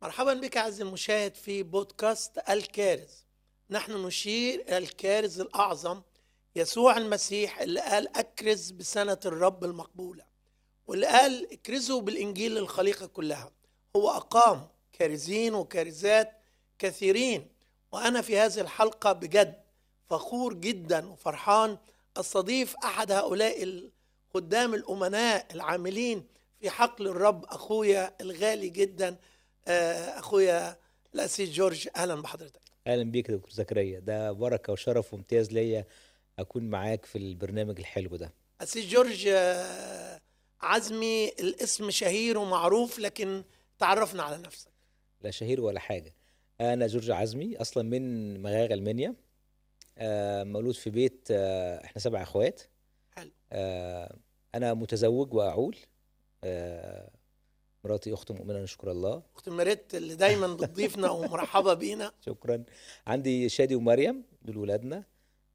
مرحبا بك عز المشاهد في بودكاست الكارز نحن نشير إلى الكارز الأعظم يسوع المسيح اللي قال أكرز بسنة الرب المقبولة واللي قال اكرزوا بالإنجيل للخليقة كلها هو أقام كارزين وكارزات كثيرين وأنا في هذه الحلقة بجد فخور جدا وفرحان استضيف أحد هؤلاء الخدام الأمناء العاملين في حقل الرب أخويا الغالي جدا آه، أخويا الأسيس جورج أهلا بحضرتك اهلا بيك يا دكتور زكريا ده بركه وشرف وامتياز ليا اكون معاك في البرنامج الحلو ده أسيس جورج آه، عزمي الاسم شهير ومعروف لكن تعرفنا على نفسك لا شهير ولا حاجه انا جورج عزمي اصلا من مغاغه المنيا آه، مولود في بيت آه، احنا سبع اخوات حلو آه، انا متزوج واعول آه، مراتي اخت مؤمنه نشكر الله أخت ميريت اللي دايما بتضيفنا ومرحبا بينا شكرا عندي شادي ومريم دول ولادنا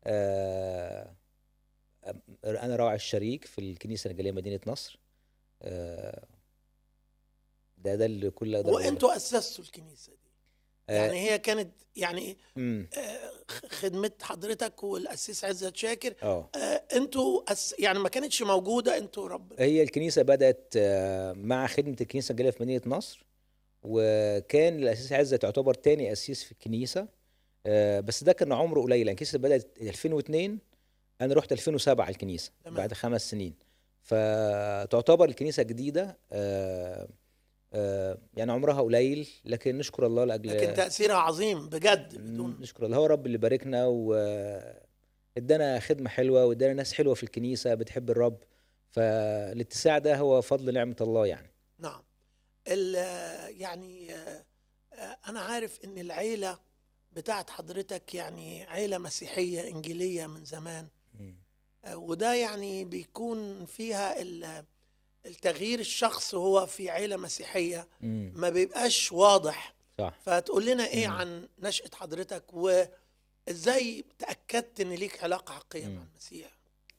آه، انا راعي الشريك في الكنيسه الرجاليه مدينه نصر آه، ده ده اللي كل اقدر أقوله. وأنتوا أسستوا الكنيسة دي آه، يعني هي كانت يعني امم آه، خدمة حضرتك والأسيس عزت شاكر اه آه، انتوا أس... يعني ما كانتش موجودة انتوا رب هي الكنيسه بدات آه، مع خدمه الكنيسه الرجاليه في مدينه نصر وكان الاسيس عزه تعتبر تاني اسيس في الكنيسه آه، بس ده كان عمره قليل يعني الكنيسه بدات 2002 انا رحت 2007 الكنيسه تمام. بعد خمس سنين فتعتبر الكنيسه جديده آه، آه، يعني عمرها قليل لكن نشكر الله لاجل لكن تأثيرها عظيم بجد بدون نشكر الله هو رب اللي باركنا وادانا خدمه حلوه وادانا ناس حلوه في الكنيسه بتحب الرب فالاتساع ده هو فضل نعمه الله يعني نعم ال... يعني آه، آه، أنا عارف إن العيلة بتاعت حضرتك يعني عيلة مسيحية إنجيلية من زمان آه، وده يعني بيكون فيها ال- التغيير الشخص هو في عيلة مسيحية امم ما بيبقاش واضح صح فتقول لنا ايه مم. عن نشأة حضرتك وازاي تأكدت ان ليك علاقة حقيقية مع مم. المسيح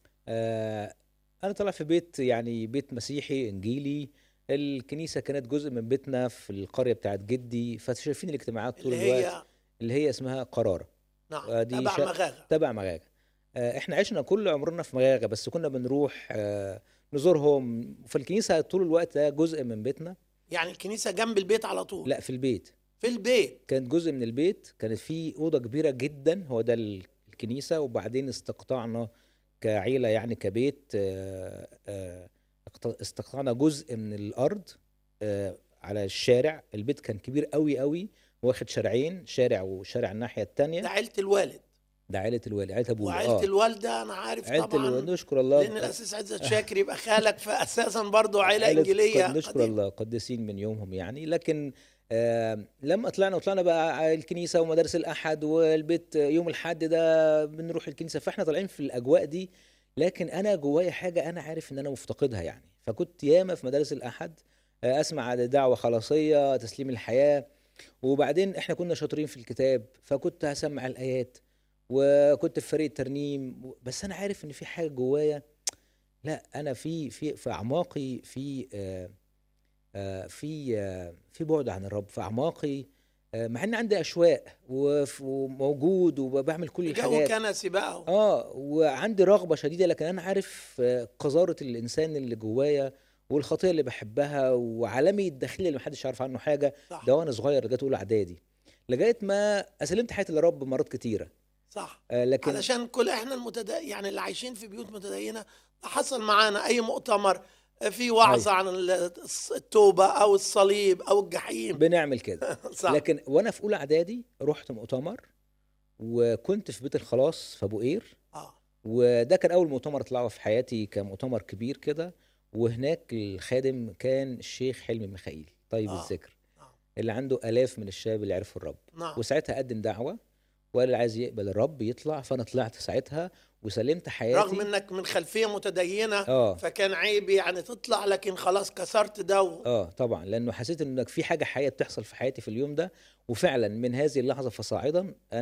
آه انا طالع في بيت يعني بيت مسيحي انجيلي الكنيسه كانت جزء من بيتنا في القريه بتاعت جدي فشايفين الاجتماعات طول اللي الوقت هي اللي هي اسمها قراره نعم آه، دي تبع شا- مغاغة تبع مغاغه آه، احنا عشنا كل عمرنا في مغاغه بس كنا بنروح آه، نزورهم فالكنيسه طول الوقت ده جزء من بيتنا يعني الكنيسة جنب البيت على طول لا في البيت في البيت كانت جزء من البيت كانت في اوضه كبيره جدا هو ده ال- الكنيسه وبعدين استقطعنا كعيله يعني كبيت آه، آه، اقت- استقطعنا جزء من الارض آه، على الشارع البيت كان كبير قوي قوي واخد شارعين شارع وشارع الناحيه ده الثانيه عيلة الوالد ده عائله الوالد عائله ابويا وعيلة اه الوالدة انا عارف عائله طبعا الوالد نشكر الله لان الاسيس عزت شاكر يبقى خالك فاساسا برضه عيلة عائلة انجيلية قد- نشكر قديمة. الله قديسين من يومهم يعني لكن آه لما طلعنا وطلعنا بقى على الكنيسه ومدارس الاحد والبيت يوم الحد ده بنروح الكنيسه فاحنا طالعين في الاجواء دي لكن انا جوايا حاجه انا عارف ان انا مفتقدها يعني فكنت ياما في مدارس الاحد آه اسمع دعوه خلاصيه تسليم الحياه وبعدين احنا كنا شاطرين في الكتاب فكنت هسمع الايات وكنت في فريق ترنيم بس انا عارف ان في حاجه جوايا لا انا في في في اعماقي في آه آه في آه في بعد عن الرب في اعماقي آه مع ان عندي اشواق وف- وموجود وبعمل كل جو الحاجات كنسي بقى اه وعندي رغبه شديده لكن انا عارف آه، قذاره الانسان اللي جوايا والخطيه اللي بحبها وعالمي الداخلي اللي محدش يعرف عنه حاجه صح ده وانا صغير لغايه اولى اعدادي لغايه ما اسلمت حياتي للرب مرات كتيره صح آه لكن علشان كل احنا المتد... يعني اللي عايشين في بيوت متدينه حصل معانا اي مؤتمر في وعظه عن ال- التوبه او الصليب او الجحيم بنعمل كده صح لكن وانا في اولى اعدادي رحت مؤتمر وكنت في بيت الخلاص في ابو قير اه وده كان اول مؤتمر اطلعه في حياتي كمؤتمر كبير كده وهناك الخادم كان الشيخ حلمي ميخائيل طيب آه. الذكر آه. اللي عنده الاف من الشباب اللي عرفوا الرب نعم وساعتها قدم دعوه وقال اللي عايز يقبل الرب يطلع فانا طلعت ساعتها وسلمت حياتي رغم انك من خلفيه متدينه اه فكان عيب يعني تطلع لكن خلاص كسرت ده و... اه طبعا لانه حسيت انك في حاجه حقيقيه بتحصل في حياتي في اليوم ده وفعلا من هذه اللحظه فصاعدا